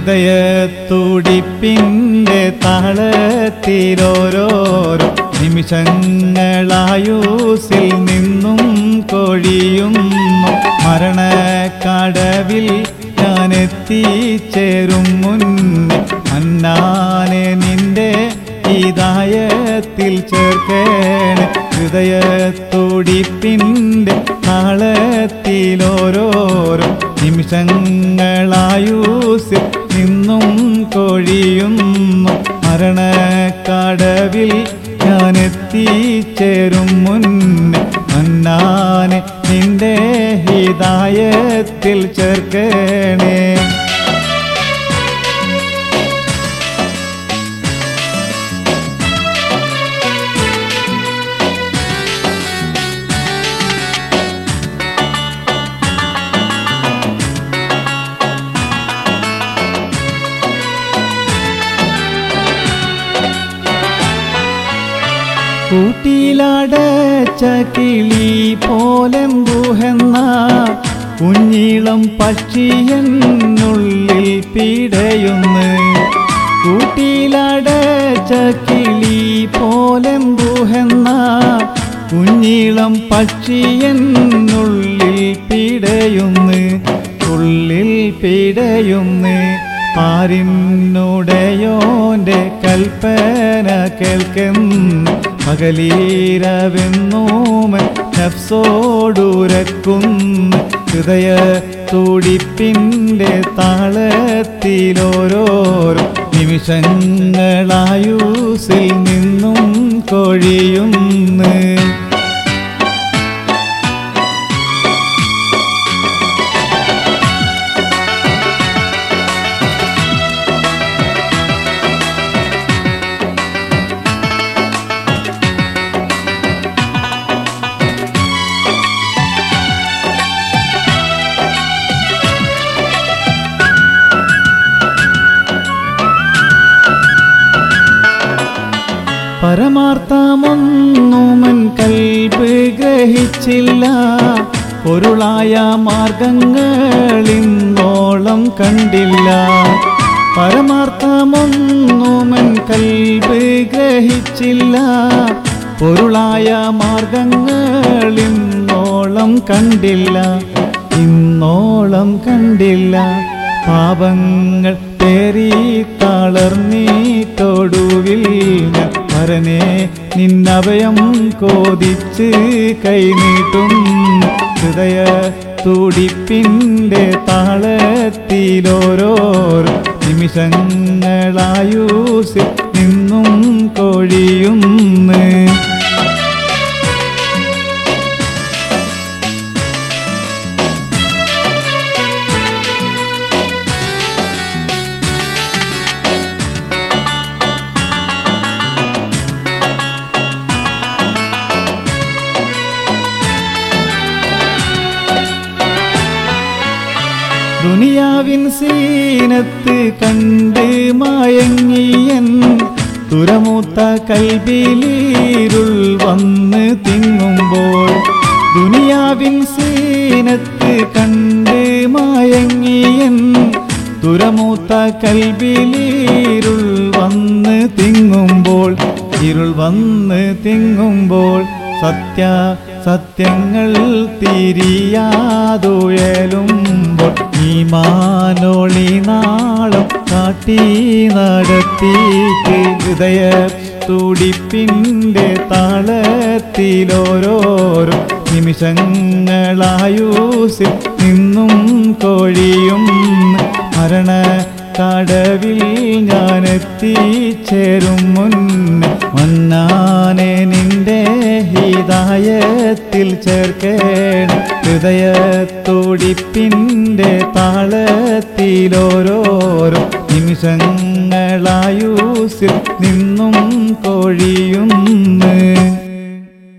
ഹൃദയത്തുടിപ്പിൻ്റെ താളത്തിലോരോരോ നിമിഷങ്ങളായൂസിൽ നിന്നും കൊഴിയുന്നു മരണക്കടവിൽ ഞാൻ എത്തിച്ചേരും മുന്നേ അന്നാനെ നിന്റെ ഹിതായത്തിൽ ചേർക്കേണേ ഹൃദയത്തുടിപ്പിൻ്റെ താളത്തിലോരോരോ നിമിഷങ്ങളായൂസിൽ നിന്നും കൊഴിയുന്നു മരണക്കടവിൽ ഞാൻ എത്തിച്ചേരും മുന്നേ അന്നാനെ നിന്റെ ഹിതായത്തിൽ ചേർക്കണേ കൂട്ടിയിലടച്ച കിളി പോലെമ്പുഹെന്ന കുഞ്ഞീളം പക്ഷിയെന്നുള്ളിൽ പിടയുന്നു കൂട്ടിയിലടച്ച കിളി പോലെമ്പുഹെന്ന കുഞ്ഞീളം പക്ഷിയെന്നുള്ളിൽ പിടയുന്നു ഉള്ളിൽ പിടയുന്നു പാരിന്നുടയോന്റെ കൽപ്പന കേൾക്കുന്നു പകലീരവെന്നോമൻ നഫ്സോടുരക്കുന്നു ഹൃദയ തുടിപ്പിൻ്റെ താളത്തിലോരോരോ നിമിഷങ്ങളായൂസിൽ നിന്നും കൊഴിയുന്നു പരമാർത്ഥമൊന്നുമൻ കൽബ് ഗ്രഹിച്ചില്ല പൊരുളായ മാർഗങ്ങളിന്നോളം കണ്ടില്ല പരമാർത്ഥമൊന്നുമൻ കൽബ് ഗ്രഹിച്ചില്ല പൊരുളായ മാർഗങ്ങളിന്നോളം കണ്ടില്ല ഇന്നോളം കണ്ടില്ല പാപങ്ങൾ തേറി തളർന്നീട്ടൊടുവിൽ ഞാൻ പരനെ നിന്നഭയം കോതിച്ച് കൈനീട്ടും ഹൃദയ തുടിപ്പിൻ്റെ താളത്തിലോരോരോ നിമിഷങ്ങളായൂസിൽ നിന്നും കൊഴിയുന്നു ദുനിയാവിൻ സീനത്ത് കണ്ട് മയങ്ങിയൻ തുരമൂത്ത കൽബിലീരുൾ വന്ന് തിങ്ങുമ്പോൾ ദുനിയാവിൻ സീനത്ത് കണ്ട് മയങ്ങിയൻ തുരമൂത്ത കൽബിലീരുൾ വന്ന് തിങ്ങുമ്പോൾ ഇരുൾ വന്ന് തിങ്ങുമ്പോൾ സത്യ സത്യങ്ങൾ തിരിയാതുഴലുമ്പോൾ ഈ മാനോളി നാളം കാട്ടി നടത്തിയിട്ട് ഹൃദയ തുടിപ്പിൻ്റെ താളത്തിലോരോരോ നിമിഷങ്ങളായൂസിൽ നിന്നും കൊഴിയും മരണ കടവിൽ ഞാൻ എത്തിച്ചേരും മുന്നേ മന്നാനെ നിന്റെ ഹിതായത്തിൽ ചേർക്കേണം ഹൃദയത്തുടിപ്പിൻ്റെ താളത്തിലോരോരോ നിമിഷങ്ങളായൂസിൽ നിന്നും കൊഴി